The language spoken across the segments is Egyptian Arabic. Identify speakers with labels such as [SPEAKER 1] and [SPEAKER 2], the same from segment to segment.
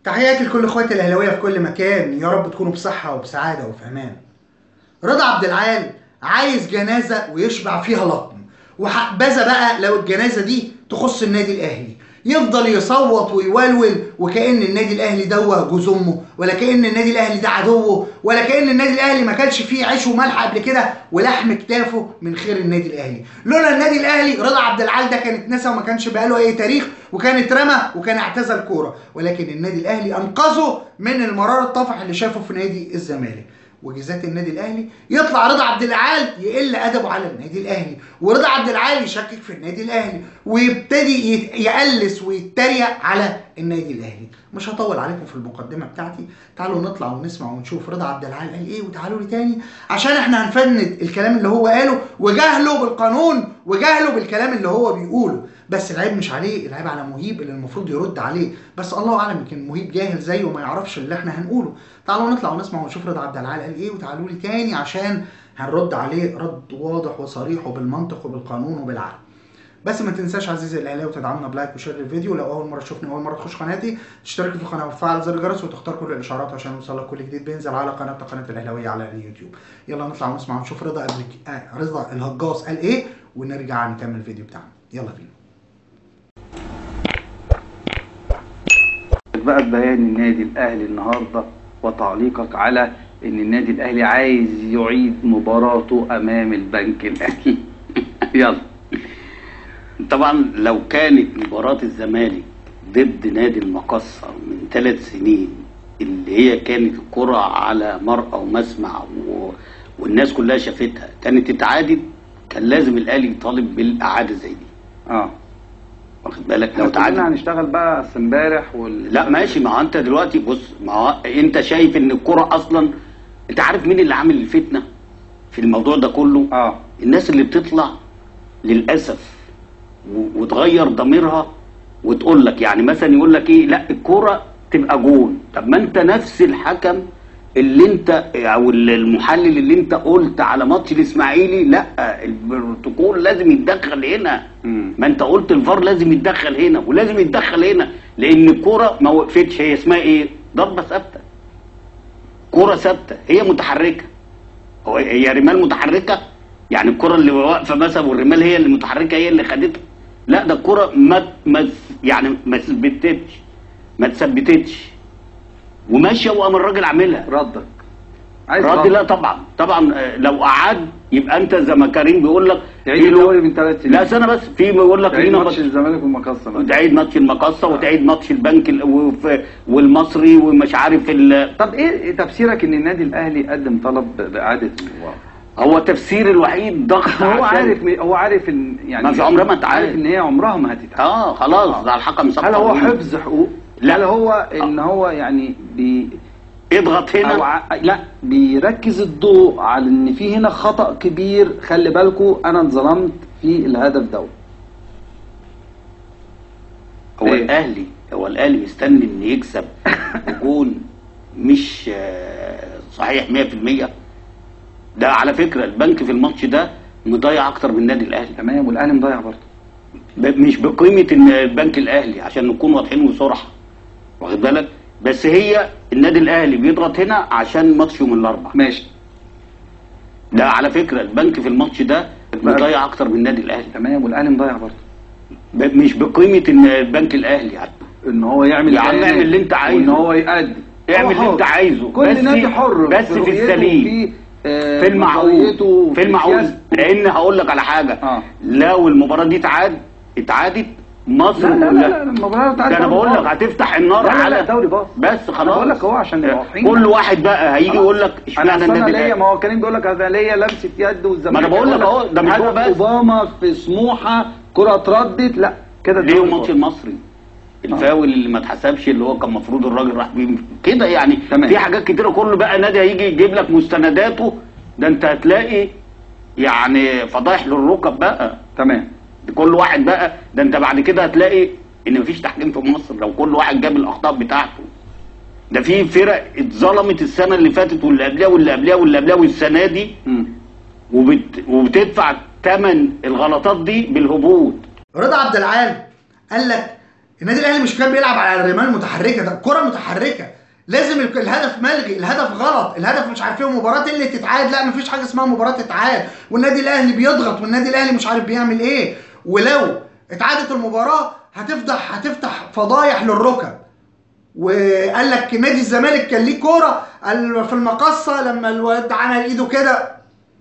[SPEAKER 1] تحياتي لكل اخواتي الاهلاويه في كل مكان يا رب تكونوا بصحه وبسعاده وفي امان رضا عبد العال عايز جنازه ويشبع فيها لطم وحبذا بقى لو الجنازه دي تخص النادي الاهلي يفضل يصوت ويولول وكأن النادي الاهلي ده جوز امه ولا كأن النادي الاهلي ده عدوه ولا كأن النادي الاهلي ما كانش فيه عيش وملح قبل كده ولحم كتافه من خير النادي الاهلي لولا النادي الاهلي رضا عبد العال ده كان اتنسى وما كانش بقى له اي تاريخ وكان اترمى وكان اعتزل كوره ولكن النادي الاهلي انقذه من المرار الطافح اللي شافه في نادي الزمالك وجزات النادي الاهلي يطلع رضا عبد العال يقل ادبه على النادي الاهلي ورضا عبد العال يشكك في النادي الاهلي ويبتدي يت- يقلس ويتريق على النادي الاهلي مش هطول عليكم في المقدمه بتاعتي تعالوا نطلع ونسمع ونشوف رضا عبد العال قال ايه وتعالوا لي تاني عشان احنا هنفند الكلام اللي هو قاله وجهله بالقانون وجهله بالكلام اللي هو بيقوله بس العيب مش عليه العيب على مهيب اللي المفروض يرد عليه بس الله اعلم يمكن مهيب جاهل زيه وما يعرفش اللي احنا هنقوله تعالوا نطلع ونسمع ونشوف رضا عبد العال قال ايه وتعالوا لي تاني عشان هنرد عليه رد واضح وصريح وبالمنطق وبالقانون وبالعقل بس ما تنساش عزيزي الاهلاوي تدعمنا بلايك وشير الفيديو لو اول مره تشوفني اول مره تخش قناتي تشترك في القناه وتفعل زر الجرس وتختار كل الاشعارات عشان يوصلك كل جديد بينزل على قناه قناه الاهلاويه على اليوتيوب يلا نطلع ونسمع ونشوف رضا قبل آه رضا الهجاص قال ايه ونرجع نكمل الفيديو بتاعنا يلا بينا
[SPEAKER 2] بقى بيان النادي الاهلي النهارده وتعليقك على ان النادي الاهلي عايز يعيد مباراته امام البنك الاهلي يلا
[SPEAKER 3] طبعا لو كانت مباراة الزمالك ضد نادي المقصة من ثلاث سنين اللي هي كانت الكرة على مرأى ومسمع و... والناس كلها شافتها كانت اتعادت كان لازم الاهلي يطالب بالاعادة زي دي
[SPEAKER 2] اه
[SPEAKER 3] واخد بالك
[SPEAKER 2] لو
[SPEAKER 3] لو
[SPEAKER 2] تعالى
[SPEAKER 3] تعادل
[SPEAKER 2] هنشتغل بقى أصل امبارح وال...
[SPEAKER 3] لا ماشي ما هو انت دلوقتي بص ما هو انت شايف ان الكرة اصلا انت عارف مين اللي عامل الفتنة في الموضوع ده كله
[SPEAKER 2] اه
[SPEAKER 3] الناس اللي بتطلع للاسف و- وتغير ضميرها وتقول لك يعني مثلا يقول لك ايه لا الكوره تبقى جون طب ما انت نفس الحكم اللي انت او المحلل اللي انت قلت على ماتش الاسماعيلي لا البروتوكول لازم يتدخل هنا
[SPEAKER 2] مم.
[SPEAKER 3] ما انت قلت الفار لازم يتدخل هنا ولازم يتدخل هنا لان الكوره ما وقفتش هي اسمها ايه ضربه ثابته كوره ثابته هي متحركه هو هي رمال متحركه يعني الكره اللي واقفه مثلا والرمال هي اللي متحركه هي اللي خدتها لا ده الكره ما ما يعني ما ثبتتش ما تثبتتش وماشيه وقام الراجل عاملها
[SPEAKER 2] ردك عايز
[SPEAKER 3] رد
[SPEAKER 2] رد.
[SPEAKER 3] لا طبعا طبعا آه، لو قعد يبقى انت زي ما كريم بيقول لك
[SPEAKER 2] تعيد
[SPEAKER 3] في له-
[SPEAKER 2] الدوري من ثلاث سنين
[SPEAKER 3] لا سنه بس في بيقول لك
[SPEAKER 2] تعيد
[SPEAKER 3] لينا
[SPEAKER 2] ماتش
[SPEAKER 3] ماتش
[SPEAKER 2] الزمالك والمقصه بقى.
[SPEAKER 3] وتعيد ماتش المقصه وتعيد ماتش البنك ال- وف- والمصري ومش عارف ال-
[SPEAKER 2] طب ايه تفسيرك ان النادي الاهلي قدم طلب ب- باعاده المباراه
[SPEAKER 3] هو تفسير الوحيد ضغط
[SPEAKER 2] هو
[SPEAKER 3] عشان-
[SPEAKER 2] عارف م- هو عارف ان يعني
[SPEAKER 3] ما في عمرها ما اتعاد.
[SPEAKER 2] عارف ان هي عمرها ما هتتعاد
[SPEAKER 3] اه خلاص ده الحكم سقط
[SPEAKER 2] هل هو
[SPEAKER 3] قانون.
[SPEAKER 2] حفظ حقوق
[SPEAKER 3] لا.
[SPEAKER 2] هل هو ان هو يعني بي
[SPEAKER 3] اضغط
[SPEAKER 2] أو
[SPEAKER 3] هنا
[SPEAKER 2] ع... لا بيركز الضوء على ان في هنا خطأ كبير خلي بالكم انا اتظلمت في الهدف ده
[SPEAKER 3] هو
[SPEAKER 2] إيه؟
[SPEAKER 3] الاهلي هو الاهلي مستني ان يكسب بجون مش آه، صحيح 100% ده على فكره البنك في الماتش ده مضيع اكتر من النادي الاهلي
[SPEAKER 2] تمام والاهلي مضيع برضه
[SPEAKER 3] ب- مش بقيمه ان البنك الاهلي عشان نكون واضحين وصراحه واخد بالك بس هي النادي الاهلي بيضغط هنا عشان ماتش يوم الاربعاء
[SPEAKER 2] ماشي
[SPEAKER 3] ده على فكره البنك في الماتش ده مضيع اكتر من النادي الاهلي
[SPEAKER 2] تمام والاهلي مضيع برضه
[SPEAKER 3] ب- مش بقيمه ان البنك الاهلي
[SPEAKER 2] ان هو يعمل
[SPEAKER 3] يا عم
[SPEAKER 2] بيانات
[SPEAKER 3] اعمل اللي انت عايزه.
[SPEAKER 2] وان هو يأدي
[SPEAKER 3] اعمل
[SPEAKER 2] هو
[SPEAKER 3] اللي
[SPEAKER 2] حر.
[SPEAKER 3] انت عايزه.
[SPEAKER 2] كل
[SPEAKER 3] بس
[SPEAKER 2] نادي
[SPEAKER 3] في-
[SPEAKER 2] حر
[SPEAKER 3] بس في
[SPEAKER 2] رؤيته
[SPEAKER 3] السليم.
[SPEAKER 2] وفي، آه،
[SPEAKER 3] في المعقول
[SPEAKER 2] نظريته
[SPEAKER 3] في المعقول
[SPEAKER 2] سياسته.
[SPEAKER 3] لان هقول لك على حاجه
[SPEAKER 2] آه.
[SPEAKER 3] لو المباراه دي اتعاد اتعادت مصر
[SPEAKER 2] لا لا لا,
[SPEAKER 3] كلها
[SPEAKER 2] لا المباراة بتاعت
[SPEAKER 3] ده انا
[SPEAKER 2] الدوري
[SPEAKER 3] بقول لك
[SPEAKER 2] باظ.
[SPEAKER 3] هتفتح النار
[SPEAKER 2] لا لا
[SPEAKER 3] على
[SPEAKER 2] لا الدوري باظ
[SPEAKER 3] بس خلاص
[SPEAKER 2] بقول لك اهو عشان نبقى واضحين
[SPEAKER 3] كل واحد بقى هيجي يقول لك
[SPEAKER 2] انا
[SPEAKER 3] اشمعنى
[SPEAKER 2] أصل انا
[SPEAKER 3] النادي
[SPEAKER 2] ليا
[SPEAKER 3] الاهلي
[SPEAKER 2] ما هو كريم بيقول لك انا ليا لمسه يد والزمالك
[SPEAKER 3] ما أنا بقول لك
[SPEAKER 2] يقول
[SPEAKER 3] أهو، ده مش هو
[SPEAKER 2] هدف
[SPEAKER 3] بس.
[SPEAKER 2] اوباما في سموحه كره اتردت لا كده
[SPEAKER 3] ليه
[SPEAKER 2] الدوري
[SPEAKER 3] ماتش
[SPEAKER 2] باظ.
[SPEAKER 3] المصري الفاول اللي ما اتحسبش اللي هو كان المفروض الراجل راح بيه كده يعني
[SPEAKER 2] تمام.
[SPEAKER 3] في حاجات كتيره كل بقى نادي هيجي يجيب لك مستنداته ده انت هتلاقي يعني فضايح للركب بقى
[SPEAKER 2] تمام
[SPEAKER 3] كل واحد بقى ده انت بعد كده هتلاقي ان مفيش تحكيم في مصر لو كل واحد جاب الاخطاء بتاعته ده في فرق اتظلمت السنه اللي فاتت واللي قبلها واللي قبلها واللي قبلها والسنه دي
[SPEAKER 2] مم.
[SPEAKER 3] وبت... وبتدفع ثمن الغلطات دي بالهبوط
[SPEAKER 1] رضا عبد العال قال لك النادي الاهلي مش كان بيلعب على الرمال المتحركه ده الكره متحركه لازم ال- الهدف ملغي الهدف غلط الهدف مش عارف ايه مباراه اللي تتعاد لا مفيش حاجه اسمها مباراه تتعاد والنادي الاهلي بيضغط والنادي الاهلي مش عارف بيعمل ايه ولو اتعادت المباراه هتفتح هتفتح فضايح للركب وقال لك نادي الزمالك كان ليه كوره قال في المقصه لما الواد عمل ايده كده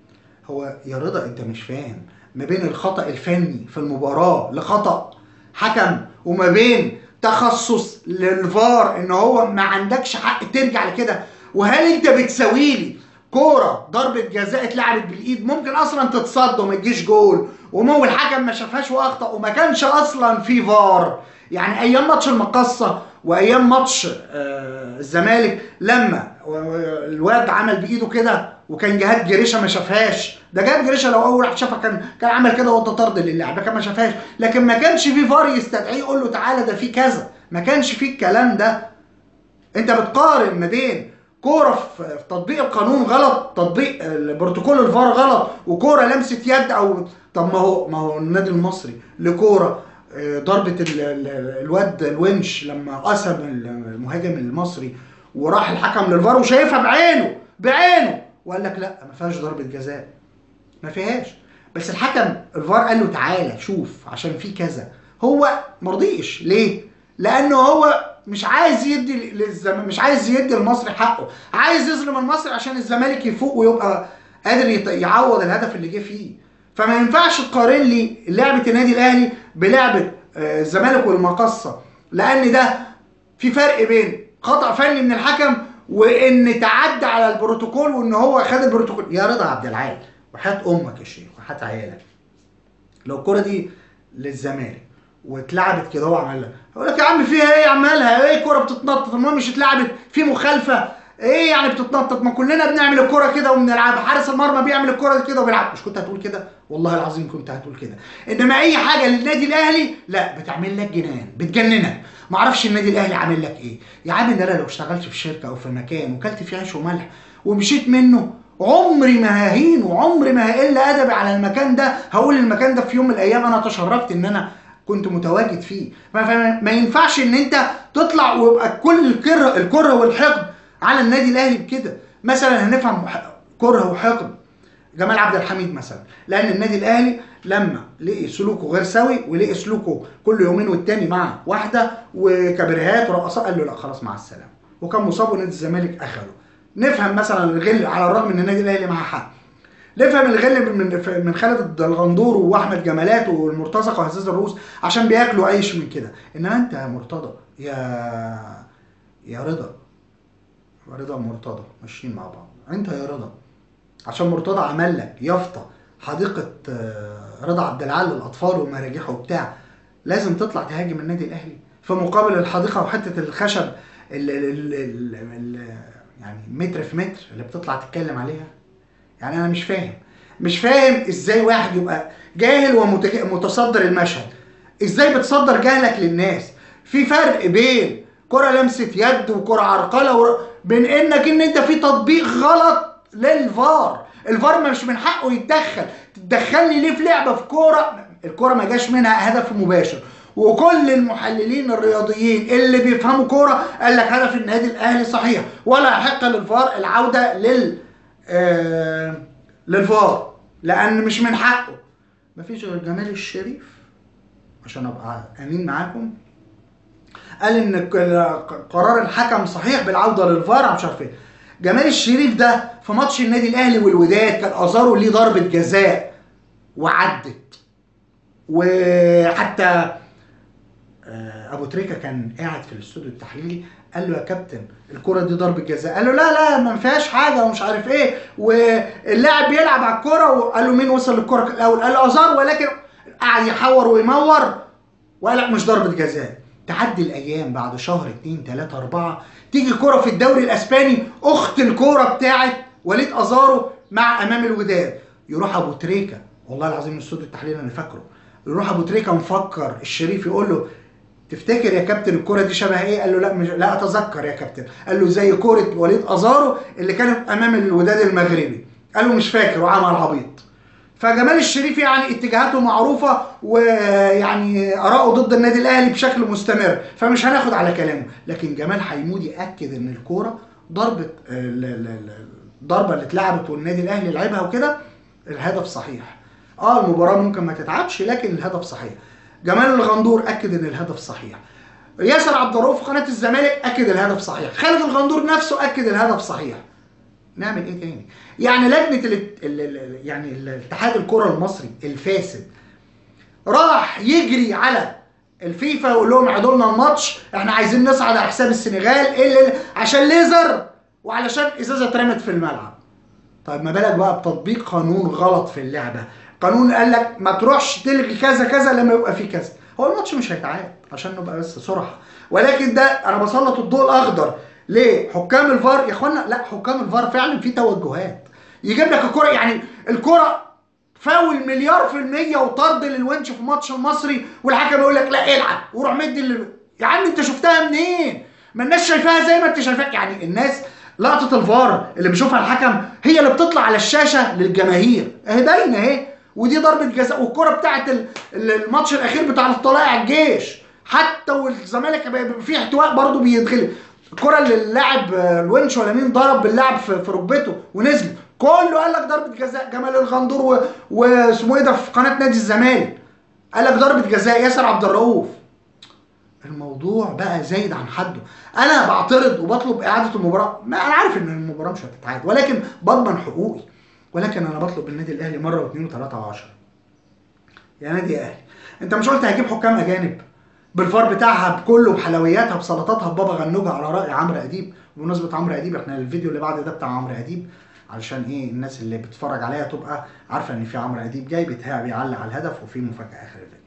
[SPEAKER 1] هو يا رضا انت مش فاهم ما بين الخطا الفني في المباراه لخطا حكم وما بين تخصص للفار ان هو ما عندكش حق ترجع لكده وهل انت بتساوي لي كوره ضربه جزاء اتلعبت بالايد ممكن اصلا تتصد وما تجيش جول ومو الحكم ما شافهاش واخطا وما كانش اصلا في فار يعني ايام ماتش المقصه وايام ماتش آه، الزمالك لما و- و- الواد عمل بايده كده وكان جهاد جريشه ما شافهاش ده جهاد جريشه لو اول واحد شافها كان كان عمل كده وانت طرد للاعب كان ما شافهاش لكن ما كانش في فار يستدعيه يقول له تعالى ده في كذا ما كانش في الكلام ده انت بتقارن ما بين كوره في في تطبيق القانون غلط تطبيق البروتوكول الفار غلط وكوره لمسه يد او طب ما هو ما هو النادي المصري لكوره آه، ضربه ال- ال- الواد الونش لما قسم المهاجم المصري وراح الحكم للفار وشايفها بعينه بعينه وقال لك لا ما فيهاش ضربه جزاء ما فيهاش بس الحكم الفار قال له تعالى شوف عشان في كذا هو مرضيش ليه لانه هو مش عايز يدي للزم... مش عايز يدي المصري حقه عايز يظلم المصري عشان الزمالك يفوق ويبقى قادر يط- يعوض الهدف اللي جه فيه فما ينفعش تقارن لي لعبه النادي الاهلي بلعبه آه، الزمالك والمقصه لان ده في فرق بين خطا فني من الحكم وان تعدى على البروتوكول وان هو خد البروتوكول يا رضا عبد العال وحياه امك يا شيخ وحياه عيالك لو الكره دي للزمالك واتلعبت كده هو عملها يقول لك يا عم فيها ايه عملها ايه الكره بتتنطط المهم مش اتلعبت في مخالفه ايه يعني بتتنطط ما كلنا بنعمل الكره كده وبنلعبها حارس المرمى بيعمل الكره كده وبيلعب مش كنت هتقول كده والله العظيم كنت هتقول كده انما اي حاجه للنادي الاهلي لا بتعمل لك جنان بتجننك ما اعرفش النادي الاهلي عامل لك ايه يا عم ده انا لو اشتغلت في شركه او في مكان وكلت فيه عيش وملح ومشيت منه عمري ما ههين وعمري ما هقل ادبي على المكان ده هقول المكان ده في يوم من الايام انا تشرفت ان انا كنت متواجد فيه ما- فما ما ينفعش ان انت تطلع ويبقى كل الكره الكره والحقد على النادي الاهلي بكده مثلا هنفهم ح- كره وحقد جمال عبد الحميد مثلا لان النادي الاهلي لما لقي سلوكه غير سوي ولقي سلوكه كل يومين والتاني مع واحده وكبرهات ورقصات قال له لا خلاص مع السلامه وكان مصاب ونادي الزمالك اخره نفهم مثلا الغل على الرغم ان النادي الاهلي معاه حق نفهم الغل من من خالد الغندور واحمد جمالات والمرتزقه وهزاز الرؤوس عشان بياكلوا عيش من كده انما انت يا مرتضى يا يا رضا رضا مرتضى ماشيين مع بعض انت يا رضا عشان مرتضى عمل لك يافطه حديقه آه، رضا عبد العال للاطفال ومراجيح وبتاع لازم تطلع تهاجم النادي الاهلي في مقابل الحديقه وحته الخشب ال ال ال ال يعني متر في متر اللي بتطلع تتكلم عليها يعني انا مش فاهم مش فاهم ازاي واحد يبقى جاهل ومتصدر المشهد ازاي بتصدر جهلك للناس في فرق بين كرة لمسة يد وكرة عرقلة ور... بين انك ان انت في تطبيق غلط للفار الفار مش من حقه يتدخل تتدخلني ليه في لعبة في كورة الكورة ما جاش منها هدف مباشر وكل المحللين الرياضيين اللي بيفهموا كورة قال لك هدف النادي الاهلي صحيح ولا يحق للفار العودة لل آه للفار لان مش من حقه مفيش غير جمال الشريف عشان ابقى امين معاكم قال ان ك- قرار الحكم صحيح بالعوده للفار مش عارف ايه جمال الشريف ده في ماتش النادي الاهلي والوداد كان ازارو ليه ضربه جزاء وعدت وحتى آه، ابو تريكه كان قاعد في الاستوديو التحليلي قال له يا كابتن الكره دي ضربه جزاء قال له لا لا ما فيهاش حاجه ومش عارف ايه واللاعب بيلعب على الكره وقال له مين وصل للكره الاول قال له ازار ولكن قعد يحور ويمور وقال لك مش ضربه جزاء تعدي الايام بعد شهر اتنين تلاته اربعه تيجي كره في الدوري الاسباني اخت الكوره بتاعت وليد ازارو مع امام الوداد يروح ابو تريكه والله العظيم من استوديو التحليل انا فاكره يروح ابو تريكه مفكر الشريف يقول له تفتكر يا كابتن الكرة دي شبه ايه؟ قال له لا مش لا اتذكر يا كابتن، قال له زي كرة وليد ازارو اللي كانت امام الوداد المغربي، قال له مش فاكر وعمل عبيط. فجمال الشريف يعني اتجاهاته معروفه ويعني اراءه ضد النادي الاهلي بشكل مستمر فمش هناخد على كلامه لكن جمال حيمودي اكد ان الكوره ضربه ال- ال- ال- الضربه اللي اتلعبت والنادي الاهلي لعبها وكده الهدف صحيح اه المباراه ممكن ما تتعبش لكن الهدف صحيح جمال الغندور اكد ان الهدف صحيح ياسر عبد الرؤوف قناه الزمالك اكد الهدف صحيح خالد الغندور نفسه اكد الهدف صحيح نعمل ايه تاني يعني لجنه ال... ال... ال... يعني الاتحاد الكره المصري الفاسد راح يجري على الفيفا ويقول لهم اعيدوا لنا الماتش احنا عايزين نصعد على حساب السنغال ايه اللي... عشان ليزر وعلشان ازازه اترمت في الملعب طيب ما بالك بقى بتطبيق قانون غلط في اللعبه قانون قال لك ما تروحش تلغي كذا كذا لما يبقى في كذا هو الماتش مش هيتعاد عشان نبقى بس صراحه ولكن ده انا بسلط الضوء الاخضر ليه حكام الفار يا اخوانا لا حكام الفار فعلا في توجهات يجيب لك الكره يعني الكره فاول مليار في المية وطرد للونش في ماتش المصري والحكم يقول لك لا العب وروح مدي اللي... يا عم انت شفتها منين؟ ما الناس شايفاها زي ما انت شايفاها يعني الناس لقطة الفار اللي بيشوفها الحكم هي اللي بتطلع على الشاشة للجماهير اهي باينة اهي ودي ضربة جزاء والكرة بتاعت ال- ال- الماتش الأخير بتاع الطلائع الجيش حتى والزمالك بيبقى في احتواء برضه بيدخل الكرة اللي اللاعب آه، الونش ولا مين ضرب باللاعب في في ركبته ونزل كله قال لك ضربة جزاء جمال الغندور و- واسمه ايه ده في قناة نادي الزمالك قال لك ضربة جزاء ياسر عبد الرؤوف الموضوع بقى زايد عن حده انا بعترض وبطلب اعاده المباراه ما انا عارف ان المباراه مش هتتعاد ولكن بضمن حقوقي ولكن انا بطلب النادي الاهلي مره واثنين وثلاثه وعشرة يا نادي يا اهلي انت مش قلت هجيب حكام اجانب بالفار بتاعها بكله بحلوياتها بسلطاتها ببابا غنوجه على راي عمرو اديب بمناسبه عمرو اديب احنا الفيديو اللي بعد ده بتاع عمرو اديب علشان ايه الناس اللي بتتفرج عليها تبقى عارفه ان في عمرو اديب جاي بيتهيأ بيعلق على الهدف وفي مفاجاه اخر الفيديو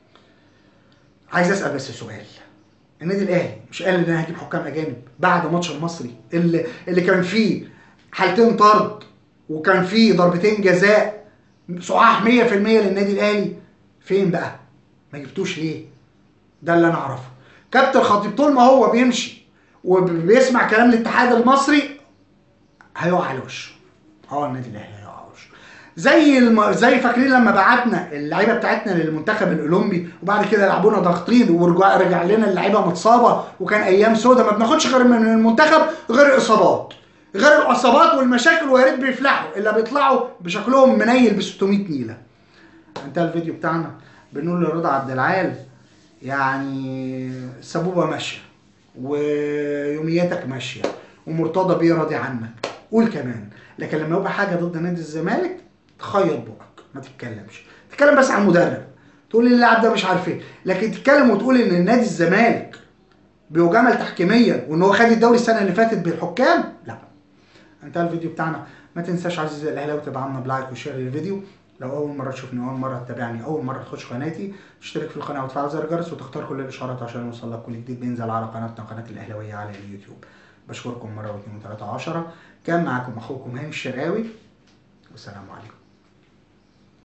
[SPEAKER 1] عايز اسال بس سؤال النادي الاهلي مش قال ان انا هجيب حكام اجانب بعد ماتش المصري اللي اللي كان فيه حالتين طرد وكان فيه ضربتين جزاء صحاح 100% للنادي الاهلي فين بقى؟ ما جبتوش ليه؟ ده اللي انا اعرفه كابتن خطيب طول ما هو بيمشي وبيسمع كلام الاتحاد المصري هيقع على وشه اه النادي الاهلي هيقع على وشه زي الم... زي فاكرين لما بعتنا اللعيبه بتاعتنا للمنتخب الاولمبي وبعد كده لعبونا ضاغطين ورجع رجع لنا اللعيبه متصابه وكان ايام سودة ما بناخدش غير من المنتخب غير الاصابات غير الاصابات والمشاكل ويا ريت بيفلحوا الا بيطلعوا بشكلهم منيل ب 600 نيله انتهى الفيديو بتاعنا بنقول لرضا عبد العال يعني السبوبه ماشيه ويومياتك ماشيه ومرتضى بيه راضي عنك قول كمان لكن لما يبقى حاجه ضد نادي الزمالك تخيط بقك ما تتكلمش تتكلم بس عن المدرب تقول لي اللاعب ده مش عارف ايه لكن تتكلم وتقول ان نادي الزمالك بيجامل تحكيميا وان هو خد الدوري السنه اللي فاتت بالحكام لا انتهى الفيديو بتاعنا ما تنساش عزيزي الاهلاوي تدعمنا بلايك وشير للفيديو لو اول مره تشوفني اول مره تتابعني اول مره تخش قناتي تشترك في القناه وتفعل زر الجرس وتختار كل الاشعارات عشان يوصلك كل جديد بينزل على قناتنا قناه الاهلاويه على اليوتيوب بشكركم مره واثنين وثلاثه وعشرة كان معاكم اخوكم هاني الشرقاوي والسلام عليكم